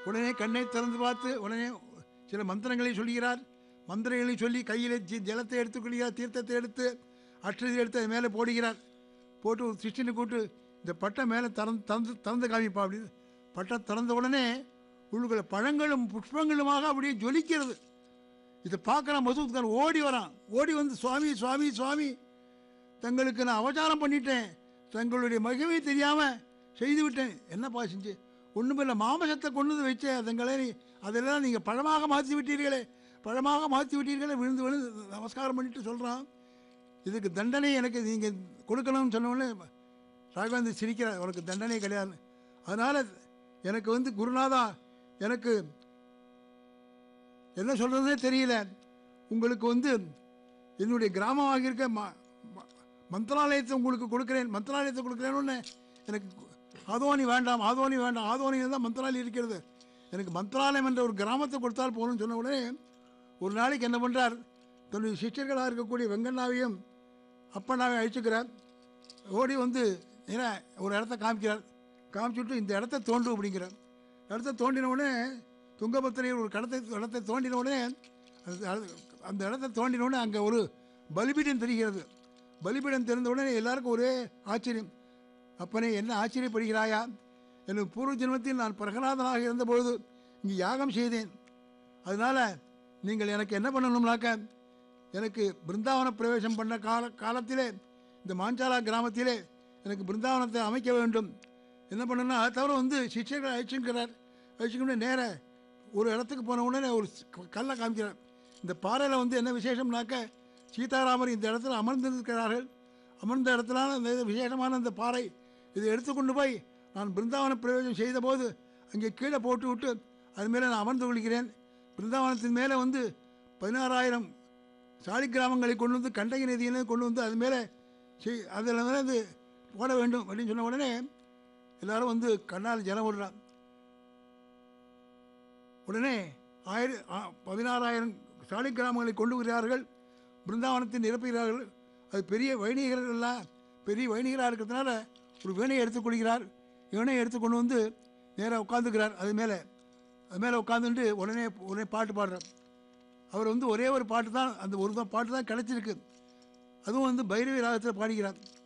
உடனே கண்ணை திறந்து பார்த்து உடனே சில மந்திரங்களை சொல்கிறார் மந்திரங்களை சொல்லி கையில் ஜி- ஜலத்தை எடுத்துக்கொள்கிறார் தீர்த்தத்தை எடுத்து அக்ஷதை எடுத்து அது மேலே போடுகிறார் போட்டு ஒரு சிஷ்டனை கூட்டு இந்த பட்டை மேலே திறந்து திறந்து திறந்து காமிப்பா அப்படின்னு பட்டை திறந்த உடனே உள்ளுக்குள்ள பழங்களும் புஷ்பங்களுமாக அப்படியே ஜொலிக்கிறது இதை பார்க்குறான் மசூத்கார் ஓடி வரான் ஓடி வந்து சுவாமி சுவாமி சுவாமி தங்களுக்கு நான் அவதாரம் பண்ணிட்டேன் தங்களுடைய மகிமை தெரியாமல் செய்து விட்டேன் என்னப்பா செஞ்சு ஒன்றுமில்லை மாமசத்தை கொண்டு வந்து வச்சேன் தங்களை நீ- அதெல்லாம் நீங்கள் பழமாக மாற்றி விட்டீர்களே பழமாக மாற்றி விட்டீர்களே விழுந்து விழுந்து நமஸ்காரம் பண்ணிட்டு சொல்கிறான் இதுக்கு தண்டனை எனக்கு நீங்கள் கொடுக்கணும்னு சொன்ன உடனே ராகவேந்திர சிரிக்கிறார் உனக்கு தண்டனை கிடையாது அதனால் எனக்கு வந்து குருநாதா எனக்கு என்ன சொல்கிறதுனே தெரியல உங்களுக்கு வந்து என்னுடைய கிராமமாக இருக்க ம ம- மந்திராலயத்தை உங்களுக்கு கொடுக்குறேன் மந்திராலயத்தை கொடுக்குறேன்னு எனக்கு ஆதோனி வேண்டாம் ஆதோனி வேண்டாம் ஆதோனியில் தான் மந்திராலயம் இருக்கிறது எனக்கு மந்திராலயம் என்ற ஒரு கிராமத்தை கொடுத்தால் போகணும்னு சொன்ன உடனே ஒரு நாளைக்கு என்ன பண்ணுறார் தன்னுடைய சிஷ்யர்களாக இருக்கக்கூடிய வெங்கண்ணாவையும் அப்பண்ணாவையும் அழிச்சுக்கிறார் ஓடி வந்து ஏன்னா ஒரு இடத்த காமிக்கிறார் காமிச்சுட்டு இந்த இடத்த தோண்டு அப்படிங்கிறார் இடத்த தோண்டின உடனே துங்கபத்திரையில் ஒரு கடத்தை இடத்தை தோண்டின உடனே அது- அது- அந்த இடத்த தோண்டின உடனே அங்கே ஒரு பலிபீடம் தெரிகிறது பலிபீடம் தெரிந்த உடனே எல்லாருக்கும் ஒரே ஆச்சரியம் அப்பனே என்ன ஆச்சரியப்படுகிறாயா எனக்கு பூர்வ ஜென்மத்தில் நான் பிரகலாதனாக இருந்தபொழுது இங்கே யாகம் செய்தேன் அதனால் நீங்கள் எனக்கு என்ன பண்ணணும்னாக்க எனக்கு பிருந்தாவன பிரவேசம் பண்ண கால காலத்திலே இந்த மாஞ்சாலா கிராமத்திலே எனக்கு பிருந்தாவனத்தை அமைக்க வேண்டும் என்ன பண்ணணும்னா அதை தவிர வந்து சிஷ்யர்களை அழைச்சுக்கிறார் அழைச்சிக்கிட்டு நேர ஒரு இடத்துக்கு போன உடனே ஒரு க- கல்லை காமிக்கிறார் இந்த பாறையில் வந்து என்ன விசேஷம்னாக்க சீதாராமர் இந்த இடத்துல அமர்ந்திருக்கிறார்கள் அமர்ந்த இடத்துல அந்த இது விசேஷமான அந்த பாறை இதை எடுத்துக்கொண்டு போய் நான் பிருந்தாவன பிரவேசம் செய்தபோது அங்கே கீழே போட்டு விட்டு அது மேலே நான் அமர்ந்து கொள்கிறேன் பிருந்தாவனத்தின் மேலே வந்து பதினாறாயிரம் சாலி கிராமங்களை கொண்டு வந்து கண்டகி நதியிலே கொண்டு வந்து அது மேலே செய் அதில் மேலே அது போட வேண்டும் அப்படின்னு சொன்ன உடனே எல்லாரும் வந்து கண்ணால் ஜலம் விடுறான் உடனே ஆயிர ஆ- பதினாறாயிரம் சாலி கிராமங்களை கொண்டு வருகிறார்கள் பிருந்தாவனத்தை நிரப்புகிறார்கள் அது பெரிய வைணிகர்கள் எல்லாம் பெரிய வைணிகராக இருக்கிறதுனால ஒரு வீணையை எடுத்துக்கொள்கிறார் வீணையை எடுத்துக்கொண்டு வந்து நேராக உட்காந்துக்கிறார் அது மேலே அது மேலே உட்காந்துட்டு உடனே உடனே பாட்டு பாடுறார் அவர் வந்து ஒரே ஒரு பாட்டு தான் அந்த ஒரு தான் பாட்டு தான் கிடச்சிருக்கு அதுவும் வந்து பைரவி ராகத்தில் பாடுகிறார்